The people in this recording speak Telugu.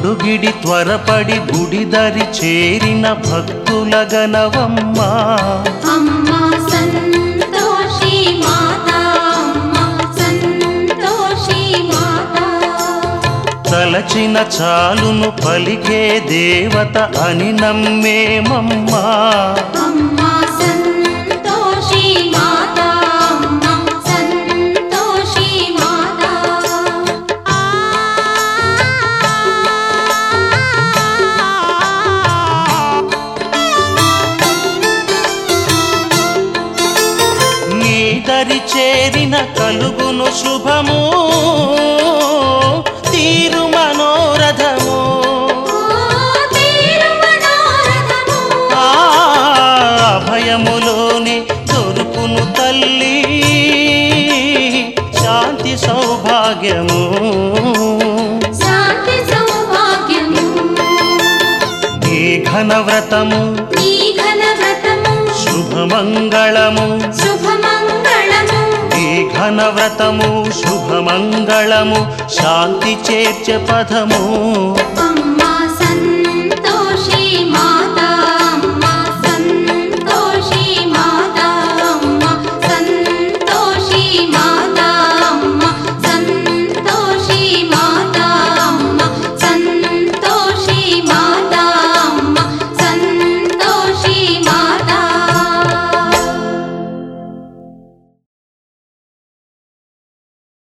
అడుగిడి త్వరపడి గుడిదరి చేరిన భక్తుల గనవమ్మా అమ్మా సంతోషి మాత అమ్మా సంతోషి మాత తలచిన చాలును పలికే దేవత అని నమ్మేమమ్మా అమ్మా సంతోషి మాత అమ్మా సంతోషి మాత నీ దరి చేరిన కలుగును శుభము తీరు మనోరథము ఓ తీరు మనోరథము ఆ అభయములోని దొరుకును తల్లి శాంతి సౌభాగ్యము శాంతి సౌభాగ్యము నీ ఘనవ్రతము ఈ ఘన వ్రతము శుభమంగళము శుభమంగళము ఈ ఘనవ్రతము శుభమంగళము శాంతి చేర్చే పదము అమ్మ